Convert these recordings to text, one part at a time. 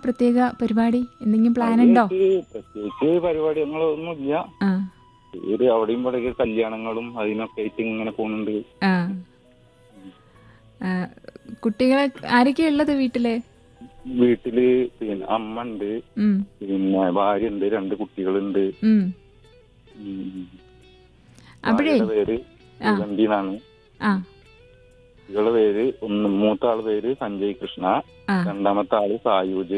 പ്രത്യേക പരിപാടി എന്തെങ്കിലും പ്ലാൻ ഉണ്ടോ പ്രത്യേകിച്ച് പ്രത്യേകിച്ച് പരിപാടികളൊന്നും ഇല്ല ആ ഒരു അവിടെയും ഇവിടെയൊക്കെ കല്യാണങ്ങളും അതിനൊക്കെ ആയിട്ട് ഇങ്ങനെ പോകുന്നുണ്ട് ആ ആ, കുട്ടികളെ ആരൊക്കെയാ ഉള്ളത് വീട്ടില് വീട്ടില് പിന്നെ അമ്മ ഉണ്ട് ഉം പിന്നെ ഭാര്യ ഉണ്ട് രണ്ട് കുട്ടികളുണ്ട് ഉം ഉം. അപ്പോഴേ ഭാര്യയുടെ പേര് സുഗന്ധിന്നാണ് ആ കുട്ടികളുടെ പേര് ഒന്ന് മൂത്ത ആള് പേര് സഞ്ജയ് കൃഷ്ണ ആ രണ്ടാമത്തെ ആള് സായൂജ്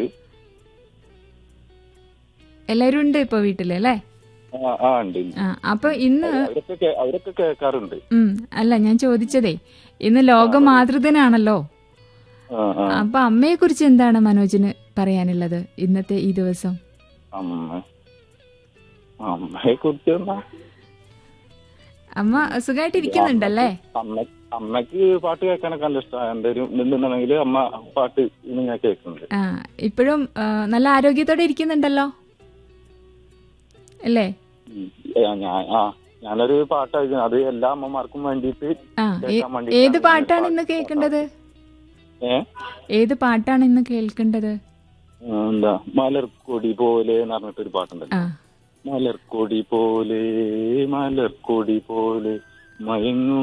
എല്ലാരും ഉണ്ട് ഇപ്പൊ വീട്ടില് അല്ലേ ആ ആ ഉണ്ട് ആ അപ്പൊ ഇന്ന് അവരൊക്കെ കേ- അവരൊക്കെ കേൾക്കാറുണ്ട് ഉം അല്ല ഞാൻ ചോദിച്ചതേ ഇന്ന് ലോക മാതൃദിനാണല്ലോ ആ ആ അപ്പൊ അമ്മയെ കുറിച്ച് എന്താണ് മനോജിന് പറയാനുള്ളത് ഇന്നത്തെ ഈ ദിവസം അമ്മ അമ്മയെ കുറിച്ച് എന്താ അമ്മ സുഖമായിട്ടിരിക്കുന്നുണ്ടല്ലേ അമ്മ അമ്മക്ക് പാട്ട് കേൾക്കാനൊക്കെ നല്ല ഇഷ്ടമാണ് എന്തെങ്കിലും ഇതുണ്ടെന്നുണ്ടെങ്കിൽ അമ്മ പാട്ട് ഇന്ന് ഞാൻ കേൾക്കുന്നുണ്ട് ആ ഇപ്പോഴും ആ, നല്ല ആരോഗ്യത്തോടെ ഇരിക്കുന്നുണ്ടല്ലോ അല്ലേ ഉം. ഏ, ഞാൻ ആ ഞാനൊരു പാട്ട് അയച്ചു അത് എല്ലാ അമ്മമാർക്കും വേണ്ടിയിട്ട് ആ ഏ- കേൾക്കാൻ വേണ്ടിയിട്ടാണ് ഏത് ഞാൻ പാട്ടാണ് ഇന്ന് പാട്ട് കേൾക്കേണ്ടത് ഏ ഏത് പാട്ടാണ് ഇന്ന് കേൾക്കേണ്ടത് ആ, എന്താ മലർക്കൊടി പോലെ എന്ന് പറഞ്ഞിട്ടൊരു പാട്ടുണ്ടല്ലോ ആ മലർക്കൊടി പോലെ മലർക്കൊടി പോലെ മയങ്ങൂ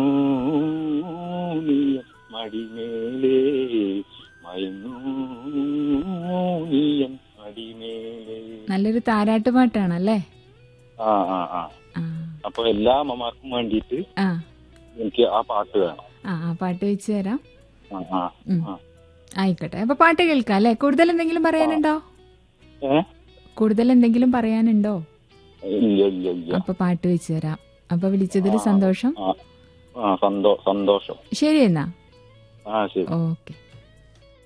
നീയൻ മടിമേലേ മയങ്ങൂ നീയൻ മടിമേലേ നല്ലൊരു താരാട്ട് പാട്ടാണല്ലേ ആ ആ ആ ആ അപ്പൊ എല്ലാ അമ്മമാർക്കും വേണ്ടിയിട്ട് ആ എനിക്ക് ആ പാട്ട് വേണം ആ ആ പാട്ട് വെച്ച് തരാം ആ ആ ഉം. ആ. ആയിക്കോട്ടെ അപ്പൊ പാട്ട് കേൾക്കാം അല്ലേ കൂടുതൽ എന്തെങ്കിലും പറയാനുണ്ടോ ഏ കൂടുതൽ എന്തെങ്കിലും പറയാനുണ്ടോ ഇല്ല ഇല്ല ഇല്ല അപ്പൊ പാട്ട് വെച്ച് തരാം അപ്പൊ വിളിച്ചതിൽ സന്തോഷം ആ ആ സന്തോ സന്തോഷം ശരി എന്നാ ആ ശരി ഓക്കെ